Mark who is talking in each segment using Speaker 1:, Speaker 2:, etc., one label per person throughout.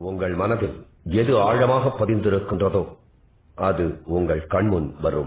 Speaker 1: உங்கள் மனதில் எது ஆழமாக பதிந்திருக்கின்றதோ அது உங்கள் கண்முன் வரும்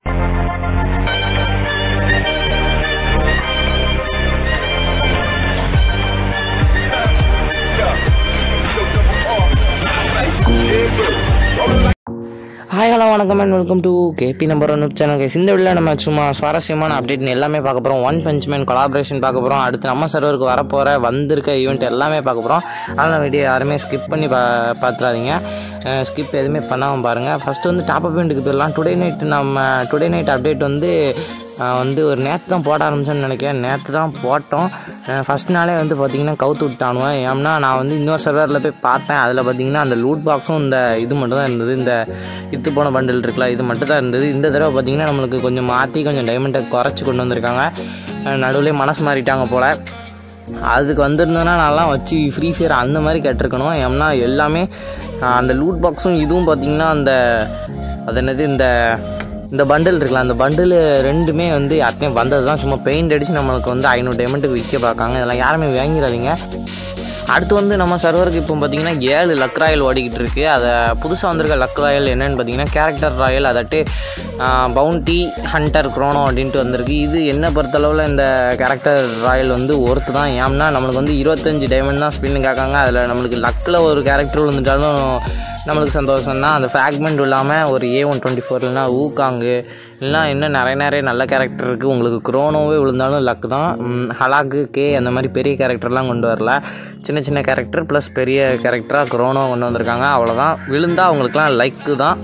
Speaker 2: ஹாய் ஹலோ வணக்கம் and welcome to KP number one channel guys இந்த வீடியோவில் நம்ம சும்மா சுவாரஸ்யமான அப்டேட் எல்லாமே பார்க்க போகிறோம் ஒன் பஞ்ச் மேன் கொலாபரேஷன் பார்க்க போகிறோம் அடுத்து நம்ம சர்வருக்கு வரப்போகிற வந்திருக்க ஈவெண்ட் எல்லாமே பார்க்க போகிறோம் அதனால் வீடியோ யாருமே ஸ்கிப் பண்ணி பா பார்த்துறாதீங்க ஸ்கிப் எதுவுமே பண்ணாமல் பாருங்கள் ஃபஸ்ட்டு வந்து டாப் அப் இவெண்ட்டுக்கு போயிடலாம் டுடே நைட் நம்ம டுடே நைட் அப்டேட் வந்து ஆஹ் வந்து ஒரு நேற்று தான் போட ஆரம்பிச்சேன்னு நினைக்கிறேன் நேற்று தான் போட்டோம் ஃபஸ்ட் நாளே வந்து பார்த்தீங்கன்னா கவுத்து விட்டானுவேன் ஏன்னா நான் வந்து இன்னொரு சர்வரில் போய் பார்த்தேன் அதில் பார்த்தீங்கன்னா அந்த லூட் பாக்ஸும் இந்த இது மட்டும் தான் இருந்தது இந்த இத்து போன பண்டில் இருக்குல்ல இது மட்டும் தான் இருந்தது இந்த தடவை பார்த்தீங்கன்னா நம்மளுக்கு கொஞ்சம் மாற்றி கொஞ்சம் டைமண்டை குறைச்சி கொண்டு வந்திருக்காங்க நடுவில் மனசு மாறிட்டாங்க போல் அதுக்கு வந்திருந்ததுன்னா நான்லாம் வச்சு ஃப்ரீ ஃபயர் அந்த மாதிரி கேட்டிருக்கணும் ஏன்னா எல்லாமே ஆஹ் அந்த லூட் பாக்ஸும் இதுவும் பார்த்தீங்கன்னா அந்த அது என்னது இந்த இந்த பண்டில் இருக்குல்ல அந்த பண்டில் ரெண்டுமே வந்து யார்ட்டையும் வந்தது தான் சும்மா பெயிண்ட் அடித்து நம்மளுக்கு வந்து ஐநூறு டைமண்டுக்கு விற்க பார்க்காங்க இதெல்லாம் யாருமே வாங்கிடாதீங்க அடுத்து வந்து நம்ம சர்வருக்கு இப்போ பார்த்தீங்கன்னா ஏழு லக் ராயல் ஓடிக்கிட்டு இருக்கு அதை புதுசாக வந்திருக்க லக் ராயல் என்னன்னு பார்த்தீங்கன்னா கேரக்டர் ராயல் அதாட்டு பவுண்டி ஹண்டர் குரோனோ அப்படின்ட்டு வந்திருக்கு இது என்ன பொறுத்தளவில் இந்த கேரக்டர் ராயல் வந்து ஒர்த்து தான் ஏம்னா நம்மளுக்கு வந்து இருபத்தஞ்சு டைமண்ட் தான் ஸ்பின்னு கேட்காங்க அதில் நம்மளுக்கு லக்கில் ஒரு கேரக்டர் விழுந்துட்டாலும் நம்மளுக்கு சந்தோஷம் தான் அந்த ஃப்ராக்மெண்ட் இல்லாமல் ஒரு ஏ ஒன் டுவெண்ட்டி ஃபோர் இல்லைனா ஊக்காங்கு இல்லைனா இன்னும் நிறைய நிறைய நல்ல கேரக்டர் இருக்குது உங்களுக்கு குரோனோவே விழுந்தாலும் லக் தான் ம், ஹலாக்கு கே அந்த மாதிரி பெரிய கேரக்டர்லாம் கொண்டு வரல சின்ன சின்ன கேரக்டர் ப்ளஸ் பெரிய கேரக்டராக குரோனோ கொண்டு வந்திருக்காங்க அவ்வளோதான் விழுந்தால் அவங்களுக்குலாம் லைக்கு தான்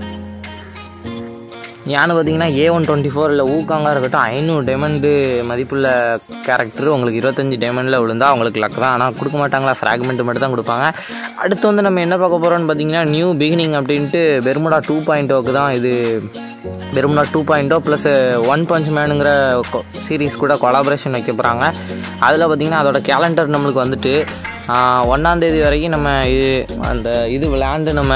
Speaker 2: ஏன்னு பார்த்தீங்கன்னா ஏ ஒன் டுவெண்ட்டி ஃபோர் இல்லை ஊக்காங்க இருக்கட்டும் ஐநூறு டைமண்டு மதிப்புள்ள கேரக்டர் உங்களுக்கு இருபத்தஞ்சி டைமண்டில் விழுந்தா அவங்களுக்கு லக் தான் ஆனால் கொடுக்க மாட்டாங்களா ஃப்ராக்மெண்ட் மட்டும் தான் கொடுப்பாங்க அடுத்து வந்து நம்ம என்ன பார்க்க போகிறோம்னு பார்த்தீங்கன்னா நியூ பிகினிங் அப்படின்ட்டு பெர்முடா டூ பாயிண்ட் ஓக்கு தான் இது Bermuda two point O plus one punch மேனுங்கிற சீரீஸ் கூட கொலாபரேஷன் வைக்க போகிறாங்க அதில் பார்த்தீங்கன்னா அதோட கேலண்டர் நம்மளுக்கு வந்துட்டு ஒன்றாந்தேதி வரைக்கும் நம்ம இது அந்த இது விளையாண்டு நம்ம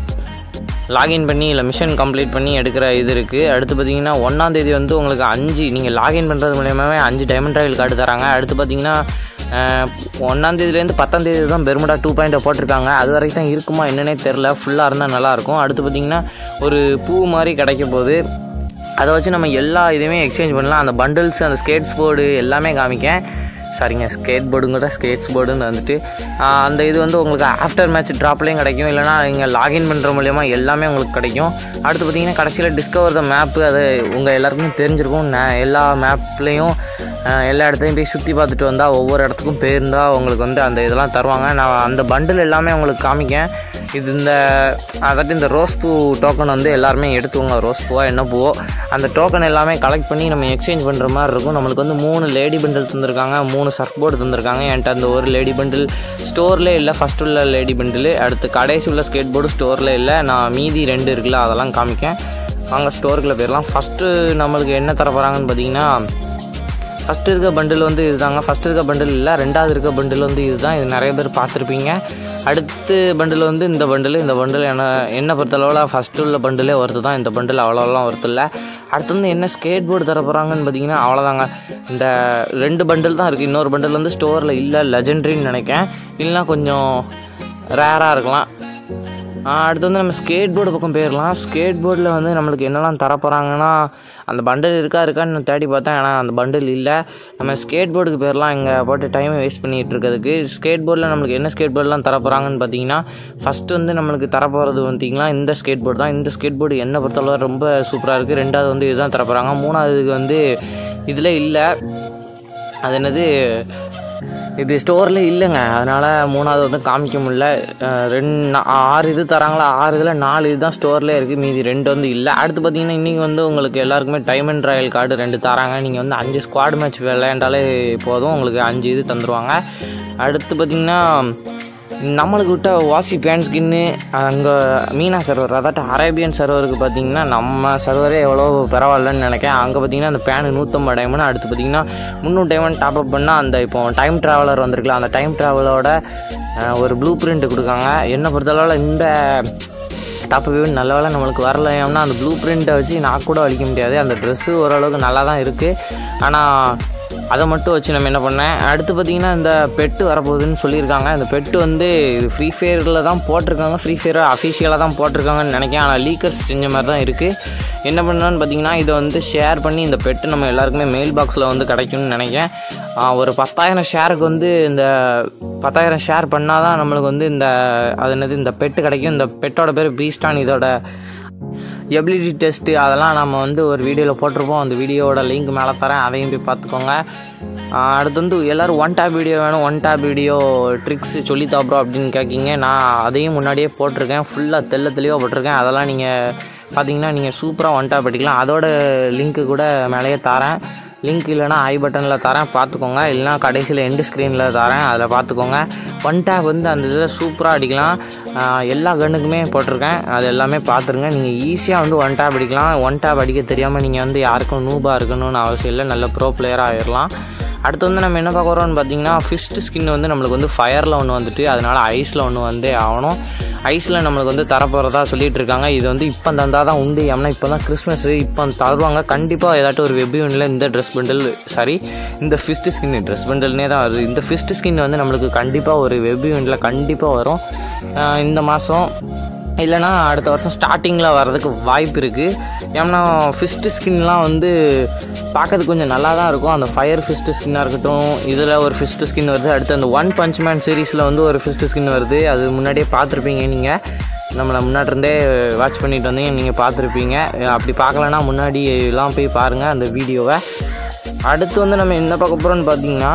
Speaker 2: லாகின் பண்ணி இல்லை மிஷன் கம்ப்ளீட் பண்ணி எடுக்கிற இது இருக்குது அடுத்து பார்த்தீங்கன்னா ஒன்றாந்தேதி வந்து உங்களுக்கு அஞ்சு நீங்கள் லாகின் பண்ணுறது மூலியமாகவே அஞ்சு டைமண்ட் ராயல் கார்டு தராங்க அடுத்து பார்த்தீங்கன்னா ஒன்றாந்தேதிலேருந்து பத்தாந்தேதி தான் பெருமுடா டூ பாயிண்ட் போட்டிருக்காங்க அது வரைக்கும் தான் இருக்குமா என்னன்னே தெரில ஃபுல்லாக இருந்தால் நல்லாயிருக்கும் அடுத்து பார்த்தீங்கன்னா ஒரு பூ மாதிரி கிடைக்க போகுது அதை வச்சு நம்ம எல்லா இதையுமே எக்ஸ்சேஞ்ச் பண்ணலாம் அந்த பண்டில்ஸ் அந்த ஸ்கேட்ஸ் போர்டு எல்லாமே காமிக்கேன் சாரிங்க ஸ்கேட் போர்டுங்கிற ஸ்கேட்ஸ் போர்டுன்னு வந்துட்டு ஆஹ் அந்த இது வந்து உங்களுக்கு ஆஃப்டர் மேட்ச் ட்ராப்லேயும் கிடைக்கும் இல்லைனா நீங்கள் லாகின் பண்ணுற மூலயமா எல்லாமே உங்களுக்கு கிடைக்கும் அடுத்து பார்த்தீங்கன்னா கடைசியில் டிஸ்கவர் த மேப்பு அது உங்கள் எல்லாருக்குமே தெரிஞ்சிருக்கும் நே- எல்லா மேப்லேயும் எல்லா இடத்தையும் போய் சுற்றி பார்த்துட்டு வந்தால் ஒவ்வொரு இடத்துக்கும் போயிருந்தால் உங்களுக்கு வந்து அந்த இதெல்லாம் தருவாங்க நான் அந்த பண்டில் எல்லாமே உங்களுக்கு காமிக்கேன் இது இந்த அதாவது இந்த ரோஸ் பூ டோக்கன் வந்து எல்லாருமே எடுத்துவோங்க ரோஸ் பூவா என்ன பூவோ அந்த டோக்கன் எல்லாமே கலெக்ட் பண்ணி நம்ம எக்ஸ்சேஞ்ச் பண்ணுற மாதிரி இருக்கும் நம்மளுக்கு வந்து மூணு லேடி பண்டில் தந்திருக்காங்க மூணு சர்க் போர்டு தந்திருக்காங்க என்கிட்ட அந்த ஒரு லேடி பண்டில் ஸ்டோர்லேயே இல்லை ஃபஸ்ட் உள்ள லேடி பண்டில் அடுத்து கடைசி உள்ள ஸ்கேட் போர்டு ஸ்டோரில் இல்லை நான் மீதி ரெண்டு இருக்குல்ல அதெல்லாம் காமிக்கேன் வாங்க ஸ்டோருக்குள்ளே போயிடலாம் ஃபஸ்ட்டு நம்மளுக்கு என்ன தர போகிறாங்கன்னு பார்த்தீங்கன்னா ஃபஸ்ட்டு இருக்க பண்டில் வந்து இதுதாங்க ஃபஸ்ட்டு இருக்க பண்டில் இல்லை ரெண்டாவது இருக்க பண்டில் வந்து இதுதான் இது நிறைய பேர் பார்த்துருப்பீங்க அடுத்து பண்டில் வந்து இந்த பண்டில் இந்த பண்டில் என்ன என்ன பொறுத்தளவில் ஃபஸ்ட்டு உள்ள பண்டிலே ஒருத்து தான் இந்த பண்டில் அவ்வளோலாம் ஒருத்து இல்லை அடுத்து வந்து என்ன ஸ்கேட் போர்டு தர போகிறாங்கன்னு பார்த்தீங்கன்னா அவ்வளோதாங்க இந்த ரெண்டு பண்டில் தான் இருக்குது இன்னொரு பண்டில் வந்து ஸ்டோரில் இல்லை லெஜெண்ட்ரின்னு நினைக்கிறேன் இல்லைனா கொஞ்சம் ரேராக இருக்கலாம் ஆ, அடுத்து வந்து நம்ம ஸ்கேட் போர்டு பக்கம் போயிடலாம் ஸ்கேட் போர்டில் வந்து நம்மளுக்கு என்னெல்லாம் தர போகிறாங்கன்னா அந்த பண்டில் இருக்கா இருக்கான்னு நான் தேடி பார்த்தேன் ஆனால் அந்த பண்டில் இல்லை நம்ம ஸ்கேட் போர்டுக்கு போயிடலாம் இங்கே போட்டு டைமை வேஸ்ட் பண்ணிகிட்டு இருக்கிறதுக்கு ஸ்கேட் போர்டில் நம்மளுக்கு என்ன ஸ்கேட் போர்டெலாம் தர போகிறாங்கன்னு பார்த்தீங்கன்னா ஃபஸ்ட்டு வந்து நம்மளுக்கு தர போகிறது பார்த்தீங்கன்னா இந்த ஸ்கேட் போர்டு தான் இந்த ஸ்கேட் போர்டு என்ன பொறுத்தளவு ரொம்ப சூப்பராக இருக்குது ரெண்டாவது வந்து இதுதான் தர போகிறாங்க மூணாவதுக்கு வந்து இதில் இல்லை அது என்னது இது ஸ்டோரில் இல்லைங்க அதனால் மூணாவது வந்து காமிக்க முடியல அஹ் ரெண்டு நா- ஆறு இது தராங்களா ஆறு இதில் நாலு இது தான் ஸ்டோர்லேயே இருக்குது மீதி ரெண்டு வந்து இல்லை அடுத்து பார்த்தீங்கன்னா இன்றைக்கி வந்து உங்களுக்கு எல்லாருக்குமே டைம் அண்ட் ராயல் கார்டு ரெண்டு தராங்க நீங்கள் வந்து அஞ்சு ஸ்குவாட் மேட்ச் விளையாண்டாலே போதும் உங்களுக்கு அஞ்சு இது தந்துடுவாங்க அடுத்து பார்த்தீங்கன்னா நம்மளுக்கு விட்ட வாசி பேன் ஸ்கின்னு அங்கே மீனா சர்வர் அதாட்ட அரேபியன் சர்வருக்கு பார்த்தீங்கன்னா நம்ம சர்வரே எவ்வளோ பரவாயில்லன்னு நினைக்கிறேன் அங்கே பார்த்தீங்கன்னா அந்த பேனு நூற்றம்பது டைமண்ட் அடுத்து பார்த்தீங்கன்னா முந்நூறு டைமண்ட் டாப் அப் பண்ணால் அந்த இப்போ டைம் ட்ராவலர் வந்திருக்கலாம் அந்த டைம் ட்ராவலோட ஒரு ப்ளூ பிரிண்ட் கொடுக்காங்க என்னை பொறுத்தளவில் இந்த டாப் வியூ நல்ல வேலை நம்மளுக்கு வரல ஏன்னா அந்த ப்ளூ பிரிண்ட்டை வச்சு நான் கூட அழிக்க முடியாது அந்த ட்ரெஸ்ஸு ஓரளவுக்கு நல்லா தான் இருக்குது ஆனால் அதை மட்டும் வச்சு நம்ம என்ன பண்ணேன் அடுத்து பார்த்தீங்கன்னா இந்த பெட்டு வரப்போகுதுன்னு சொல்லியிருக்காங்க இந்த பெட்டு வந்து இது ஃப்ரீ ஃபயரில் தான் போட்டிருக்காங்க ஃப்ரீ ஃபயர் அஃபிஷியலாக தான் போட்டிருக்காங்கன்னு நினைக்கிறேன் ஆனால் லீக்கர்ஸ் செஞ்ச மாதிரி தான் இருக்குது என்ன பண்ணலான்னு பார்த்தீங்கன்னா இதை வந்து ஷேர் பண்ணி இந்த பெட்டு நம்ம எல்லாருக்குமே மெயில் பாக்ஸில் வந்து கிடைக்கும்னு நினைக்கிறேன் ஆ, ஒரு பத்தாயிரம் ஷேருக்கு வந்து இந்த பத்தாயிரம் ஷேர் பண்ணால் தான் நம்மளுக்கு வந்து இந்த அது என்னது இந்த பெட்டு கிடைக்கும் இந்த பெட்டோட பேர் பீஸ்டான் இதோட எபிலிட்டி டெஸ்ட்டு அதெல்லாம் நம்ம வந்து ஒரு வீடியோவில் போட்டிருப்போம் அந்த வீடியோவோட லிங்க் மேலே தரேன் அதையும் போய் பார்த்துக்கோங்க ஆஹ் அடுத்து வந்து எல்லோரும் ஒன் டேப் வீடியோ வேணும் ஒன் டேப் வீடியோ ட்ரிக்ஸ் சொல்லித்தா ப்ரோ அப்படின்னு கேட்கிங்க நான் அதையும் முன்னாடியே போட்டிருக்கேன் ஃபுல்லாக தெள்ள தெளிவாக போட்டிருக்கேன் அதெல்லாம் நீங்கள் பார்த்தீங்கன்னா நீங்கள் சூப்பராக ஒன் டேப் படிக்கலாம் அதோட லிங்க்கு கூட மேலேயே தரேன் லிங்க் இல்லைனா ஐ பட்டனில் தரேன் பார்த்துக்கோங்க இல்லைனா கடைசியில் எண்டு ஸ்க்ரீனில் தரேன் அதில் பார்த்துக்கோங்க ஒன் டேப் வந்து அந்த இதில் சூப்பராக அடிக்கலாம் ஆஹ் எல்லா கண்ணுக்குமே போட்டிருக்கேன் அது எல்லாமே பார்த்துருங்க நீங்கள் ஈஸியாக வந்து ஒன் டேப் அடிக்கலாம் ஒன் டேப் அடிக்க தெரியாமல் நீங்கள் வந்து யாருக்கும் நூபாக இருக்கணும்னு அவசியம் இல்லை நல்ல ப்ரோ பிளேயராக ஆயிடலாம் அடுத்து வந்து நம்ம என்ன பார்க்க போகிறோம்னு பார்த்தீங்கன்னா ஃபிஸ்ட் ஸ்கின் வந்து நம்மளுக்கு வந்து ஃபயரில் ஒன்று வந்துட்டு அதனால் ஐஸில் ஒன்று வந்தே ஆகணும் ஐஸில் நம்மளுக்கு வந்து தரப்போகிறதா சொல்லிட்டு இருக்காங்க இது வந்து இப்போ தந்தால் தான் உண்டு ஏன்னா இப்போ தான் கிறிஸ்மஸ் இப்போ தருவாங்க கண்டிப்பாக ஏதாட்டும் ஒரு வெப் யூனில் இந்த ட்ரெஸ் பண்டில் சாரி இந்த ஃபிஸ்ட் ஸ்கின் ட்ரெஸ் பண்டில்னே தான் வருது இந்த ஃபிஸ்ட் ஸ்கின் வந்து நம்மளுக்கு கண்டிப்பாக ஒரு வெப் யூனில் கண்டிப்பாக வரும் ஆஹ் இந்த மாதம் இல்லைனா அடுத்த வருஷம் ஸ்டார்டிங்கில் வர்றதுக்கு வாய்ப்பு இருக்குது ஏன்னா ஃபிஸ்ட்டு ஸ்கின்லாம் வந்து பார்க்கறதுக்கு கொஞ்சம் நல்லா தான் இருக்கும் அந்த ஃபயர் ஃபிஸ்ட்டு ஸ்கின்னாக இருக்கட்டும் இதில் ஒரு ஃபிஸ்ட்டு ஸ்கின் வருது அடுத்து அந்த ஒன் பஞ்ச் மேன் சீரீஸில் வந்து ஒரு ஃபிஸ்ட்டு ஸ்கின் வருது அது முன்னாடியே பார்த்துருப்பீங்க நீங்கள் நம்மளை முன்னாடி இருந்தே வாட்ச் பண்ணிட்டு வந்தீங்க நீங்கள் பார்த்துருப்பீங்க அப்படி பார்க்கலன்னா முன்னாடி எல்லாம் போய் பாருங்கள் அந்த வீடியோவை அடுத்து வந்து நம்ம என்ன பார்க்க போகிறோம்னு பார்த்தீங்கன்னா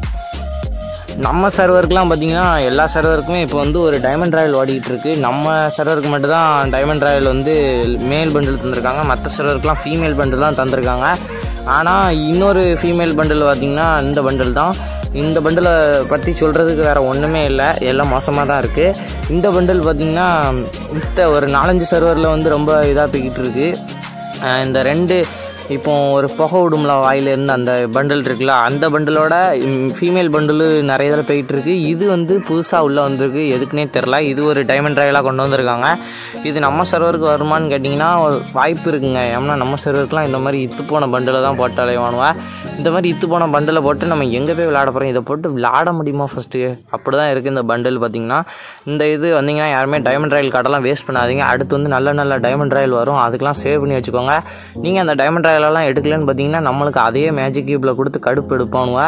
Speaker 2: நம்ம சர்வருக்குலாம் பார்த்தீங்கன்னா எல்லா சர்வருக்குமே இப்போ வந்து ஒரு டைமண்ட் ராயல் ஓடிக்கிட்டு இருக்கு நம்ம சர்வருக்கு மட்டும் தான் டைமண்ட் ராயல் வந்து மேல் பண்டில் தந்திருக்காங்க மற்ற சர்வருக்குலாம் ஃபீமேல் பண்டில் தான் தந்திருக்காங்க ஆனால் இன்னொரு ஃபீமேல் பண்டில் பார்த்தீங்கன்னா இந்த பண்டில் தான் இந்த பண்டிலை பற்றி சொல்கிறதுக்கு வேறு ஒன்றுமே இல்லை எல்லாம் மோசமாக தான் இருக்குது இந்த பண்டில் பார்த்தீங்கன்னா மித்த ஒரு நாலஞ்சு சர்வரில் வந்து ரொம்ப இதாக போய்கிட்டு இருக்கு அஹ் இந்த ரெண்டு இப்போ ஒரு புகை விடும்ல வாயிலிருந்து அந்த பண்டில் இருக்குல்ல அந்த பண்டிலோட ஃபீமேல் பண்டிலு நிறைய இதில் போயிட்டு இருக்கு இது வந்து புதுசாக உள்ளே வந்திருக்கு எதுக்குன்னே தெரில இது ஒரு டைமண்ட் ராயலாக கொண்டு வந்திருக்காங்க இது நம்ம சர்வருக்கு வருமான்னு கேட்டிங்கன்னா ஒரு வாய்ப்பு இருக்குங்க ஏன்னா நம்ம சர்வருக்குலாம் இந்த மாதிரி இத்து போன பண்டில் தான் போட்டு அலைவானுவேன் இந்த மாதிரி இத்து போன பண்டிலை போட்டு நம்ம எங்கே போய் விளையாட போகிறோம் இதை போட்டு விளையாட முடியுமா ஃபஸ்ட்டு அப்படி தான் இருக்குது இந்த பண்டில் பார்த்தீங்கன்னா இந்த இது வந்தீங்கன்னா யாருமே டைமண்ட் ராயல் கார்டெல்லாம் வேஸ்ட் பண்ணாதீங்க அடுத்து வந்து நல்ல நல்ல டைமண்ட் ராயல் வரும் அதுக்கெலாம் சேவ் பண்ணி வச்சுக்கோங்க நீங்கள் அந்த டைமண்ட் ராயலெல்லாம் எடுக்கலன்னு பார்த்தீங்கன்னா நம்மளுக்கு அதே மேஜிக் கியூப்பில் கொடுத்து கடுப்பு எடுப்பானுங்க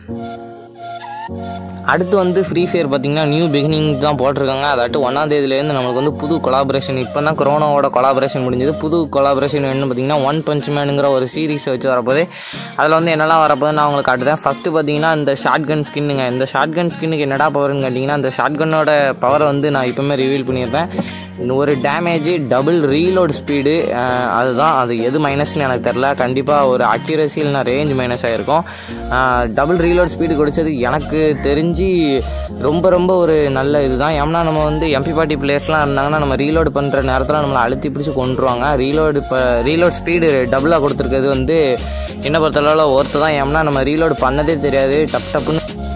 Speaker 2: அடுத்து வந்து ஃப்ரீ ஃபயர் பார்த்தீங்கன்னா நியூ பிகினிங் தான் போட்டிருக்காங்க அதாட்டு ஒன்றாம் தேதியிலேருந்து நம்மளுக்கு வந்து புது கொலாபரேஷன் இப்போ தான் கொரோனாவோட கொலாபரேஷன் முடிஞ்சது புது கொலாபரேஷன் என்ன பார்த்தீங்கன்னா ஒன் பஞ்ச் மேனுங்கிற ஒரு சீரிஸ் வச்சு வரப்போது அதில் வந்து என்னெல்லாம் வரப்போகுது நான் உங்களுக்கு காட்டுறேன் ஃபஸ்ட்டு பார்த்தீங்கன்னா இந்த ஷார்ட் கன் ஸ்கின்னுங்க இந்த ஷார்ட் கன் ஸ்கின்னுக்கு என்னடா பவர்னு கேட்டிங்கன்னா இந்த ஷார்ட் கன்னோட பவரை வந்து நான் இப்போவுமே ரிவீல் பண்ணியிருப்பேன் ஒரு டேமேஜ் டபுள் ரீலோட் ஸ்பீடு அதுதான் அது எது மைனஸ்னு எனக்கு தெரில கண்டிப்பாக ஒரு அக்யூரசி இல்லைனா ரேஞ்ச் மைனஸ் ஆகிருக்கும் டபுள் ரீலோட் ஸ்பீடு குடிச்சது எனக்கு தெரிஞ்சு ரொம்ப ரொம்ப ஒரு நல்ல இதுதான் ஏன்னா நம்ம வந்து எம்பி பார்ட்டி பிளேயர்ஸ்லாம் இருந்தாங்கன்னா நம்ம ரீலோட் பண்ணுற நேரத்தில் நம்மளை அழுத்தி பிடிச்சி கொண்டுருவாங்க ரீலோடு இப்போ ரீலோட் ஸ்பீடு டபுளாக கொடுத்துருக்கிறது வந்து என்ன பொறுத்தளவில் ஒருத்தர் தான் ஏன்னா நம்ம ரீலோடு பண்ணதே தெரியாது டப் டப்புன்னு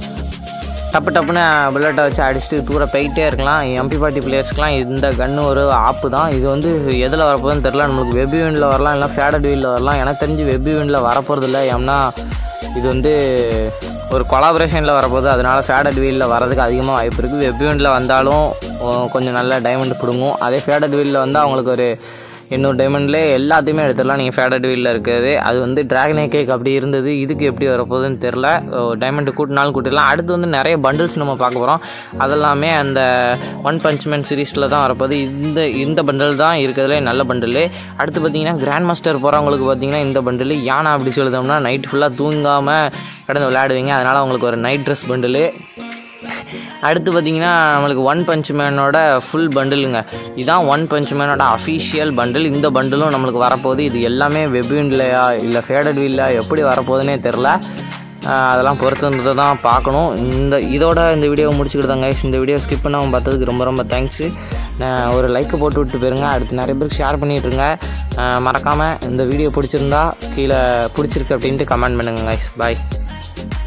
Speaker 2: டப்பு டப்புன்னு புல்லட்டை வச்சு அடிச்சுட்டு தூர போயிட்டே இருக்கலாம் எம்பி பார்ட்டி பிளேயர்ஸ்க்குலாம் இந்த கன்று ஒரு ஆப்பு தான் இது வந்து எதில் வரப்போகுதுன்னு தெரில நம்மளுக்கு வெப் யூனில் வரலாம் இல்லை ஃபேடட் வீலில் வரலாம் எனக்கு தெரிஞ்சு வெப் யூனில் வரப்போகிறது இல்லை ஏன்னா இது வந்து ஒரு கொலாபரேஷனில் வரப்போகுது அதனால ஃபேடட் வீலில் வரதுக்கு அதிகமாக வாய்ப்பு இருக்குது வெப் யூனில் வந்தாலும் அஹ், கொஞ்சம் நல்ல டைமண்ட் பிடுங்கும் அதே ஃபேடட் வீலில் வந்து அவங்களுக்கு ஒரு எண்ணூறு டைமண்ட்லேயே எல்லாத்தையுமே எடுத்துடலாம் நீங்கள் ஃபேடட் வீலில் இருக்குது அது வந்து டிராகனே கேக் அப்படி இருந்தது இதுக்கு எப்படி வரப்போகுதுன்னு தெரில டைமண்ட் கூட்டினாலும் கூட்டிடலாம் அடுத்து வந்து நிறைய பண்டில்ஸ் நம்ம பார்க்க போகிறோம் அதெல்லாமே அந்த ஒன் பஞ்ச் மேன் சீரீஸில் தான் வரப்போகுது இந்த இந்த பண்டில் தான் இருக்கிறதுலே நல்ல பண்டில் அடுத்து பார்த்தீங்கன்னா கிராண்ட் மாஸ்டர் போகிறவங்களுக்கு பார்த்தீங்கன்னா இந்த பண்டில் யானை அப்படி சொல்லுதோம்னா நைட் ஃபுல்லாக தூங்காமல் கிடந்து விளையாடுவீங்க அதனால் அவங்களுக்கு ஒரு நைட் ட்ரெஸ் பண்டில் அடுத்து பார்த்தீங்கன்னா நம்மளுக்கு ஒன் பஞ்ச் மேனோட ஃபுல் பண்டிலுங்க இதான் ஒன் பஞ்ச் மேனோட அஃபீஷியல் பண்டில் இந்த பண்டிலும் நம்மளுக்கு வரப்போகுது இது எல்லாமே வெப்யூன்லையா இல்லை ஃபேடட் வீல்லையா எப்படி வரப்போகுதுன்னே தெரில ஆஹ் அதெல்லாம் பொறுத்து இருந்ததை தான் பார்க்கணும் இந்த இதோட இந்த வீடியோவை முடிச்சுக்கிட்டாங்க இந்த வீடியோ ஸ்கிப் பண்ணாமல் பார்த்ததுக்கு ரொம்ப ரொம்ப தேங்க்ஸு ஒரு லைக்கை போட்டு விட்டு போயிருங்க அடுத்து நிறைய பேருக்கு ஷேர் பண்ணிட்டுருங்க மறக்காமல் இந்த வீடியோ பிடிச்சிருந்தா கீழே பிடிச்சிருக்கு அப்படின்ட்டு கமெண்ட் பண்ணுங்க பாய்